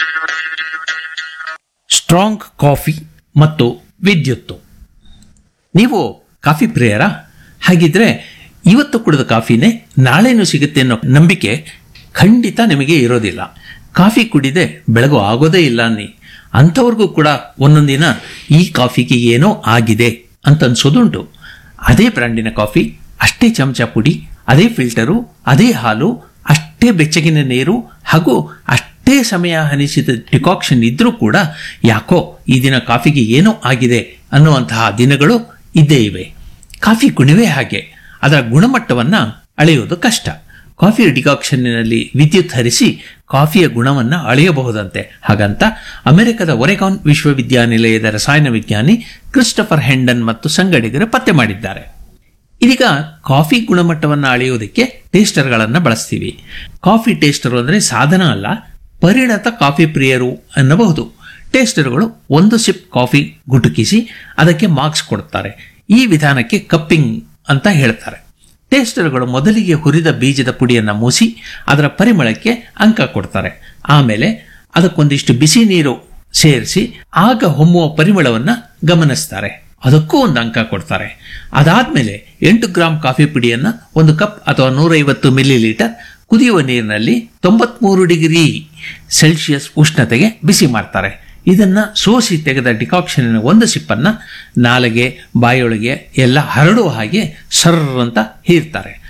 strong coffee ಮತ್ತು ವಿದ್ಯುತ್ತು ನೀವು ಕಾಫಿ ಪ್ರಿಯರಾ ಹಾಗಿದ್ರೆ ಇವತ್ತು ಕುಡಿದ ಕಾಫಿನೇ ನಾಳೆನೂ ಸಿಗುತ್ತೆ ಅನ್ನೋ ನಂಬಿಕೆ ಖಂಡಿತ ನಿಮಗೆ ಇರೋದಿಲ್ಲ ಕಾಫಿ ಕುಡಿದೆ ಬೆಳಗು ಆಗೋದೇ ಇಲ್ಲ ಅನ್ನಿ ಅಂಥವ್ರಿಗೂ ಕೂಡ ಒಂದೊಂದಿನ ಈ ಕಾಫಿಗೆ ಏನೋ ಆಗಿದೆ ಅಂತ ಅನ್ಸೋದುಂಟು ಅದೇ ಬ್ರ್ಯಾಂಡಿನ ಕಾಫಿ ಅಷ್ಟೇ ಚಮಚ ಪುಡಿ ಅದೇ ಫಿಲ್ಟರು ಅದೇ ಹಾಲು ಅಷ್ಟೇ ಬೆಚ್ಚಗಿನ ನೀರು ಹಾಗೂ ಅಷ್ಟೇ ಸಮಯ ಹನಿಸಿದ ಡಿಕಾಕ್ಷನ್ ಇದ್ರೂ ಕೂಡ ಯಾಕೋ ಈ ದಿನ ಕಾಫಿಗೆ ಏನೋ ಆಗಿದೆ ಅನ್ನುವಂತಹ ದಿನಗಳು ಇದ್ದೇ ಇವೆ ಕಾಫಿ ಗುಣವೇ ಹಾಗೆ ಅದರ ಗುಣಮಟ್ಟವನ್ನ ಅಳೆಯುವುದು ಕಷ್ಟ ಕಾಫಿ ಡಿಕಾಕ್ಷನ್ನಿನಲ್ಲಿ ವಿದ್ಯುತ್ ಹರಿಸಿ ಕಾಫಿಯ ಗುಣವನ್ನ ಅಳೆಯಬಹುದಂತೆ ಹಾಗಂತ ಅಮೆರಿಕದ ಒರೆಗಾನ್ ವಿಶ್ವವಿದ್ಯಾನಿಲಯದ ರಸಾಯನ ವಿಜ್ಞಾನಿ ಕ್ರಿಸ್ಟಫರ್ ಹೆಂಡನ್ ಮತ್ತು ಸಂಗಡಿಗರು ಪತ್ತೆ ಮಾಡಿದ್ದಾರೆ ಇದೀಗ ಕಾಫಿ ಗುಣಮಟ್ಟವನ್ನು ಅಳೆಯುವುದಕ್ಕೆ ಟೇಸ್ಟರ್ಗಳನ್ನು ಬಳಸ್ತೀವಿ ಕಾಫಿ ಟೇಸ್ಟರ್ ಅಂದರೆ ಸಾಧನ ಅಲ್ಲ ಪರಿಣತ ಕಾಫಿ ಪ್ರಿಯರು ಅನ್ನಬಹುದು ಟೇಸ್ಟರ್ಗಳು ಒಂದು ಸಿಪ್ ಕಾಫಿ ಗುಟುಕಿಸಿ ಅದಕ್ಕೆ ಮಾರ್ಕ್ಸ್ ಕೊಡುತ್ತಾರೆ ಈ ವಿಧಾನಕ್ಕೆ ಕಪ್ಪಿಂಗ್ ಅಂತ ಹೇಳ್ತಾರೆ ಟೇಸ್ಟರ್ಗಳು ಮೊದಲಿಗೆ ಹುರಿದ ಬೀಜದ ಪುಡಿಯನ್ನು ಮೂಸಿ ಅದರ ಪರಿಮಳಕ್ಕೆ ಅಂಕ ಕೊಡ್ತಾರೆ ಆಮೇಲೆ ಅದಕ್ಕೊಂದಿಷ್ಟು ಬಿಸಿ ನೀರು ಸೇರಿಸಿ ಆಗ ಹೊಮ್ಮುವ ಪರಿಮಳವನ್ನ ಗಮನಿಸ್ತಾರೆ ಅದಕ್ಕೂ ಒಂದು ಅಂಕ ಕೊಡ್ತಾರೆ ಅದಾದ್ಮೇಲೆ ಎಂಟು ಗ್ರಾಂ ಕಾಫಿ ಪುಡಿಯನ್ನ ಒಂದು ಕಪ್ ಅಥವಾ ನೂರೈವತ್ತು ಮಿಲಿ ಲೀಟರ್ ಕುದಿಯುವ ನೀರಿನಲ್ಲಿ ತೊಂಬತ್ಮೂರು ಡಿಗ್ರಿ ಸೆಲ್ಸಿಯಸ್ ಉಷ್ಣತೆಗೆ ಬಿಸಿ ಮಾಡ್ತಾರೆ ಇದನ್ನ ಸೋಸಿ ತೆಗೆದ ಡಿಕಾಕ್ಷನಿನ ಒಂದು ಸಿಪ್ಪನ್ನ ನಾಲೆಗೆ ಬಾಯೊಳಗೆ ಎಲ್ಲ ಹರಡುವ ಹಾಗೆ ಸರ್ರ್ ಅಂತ ಹೀರ್ತಾರೆ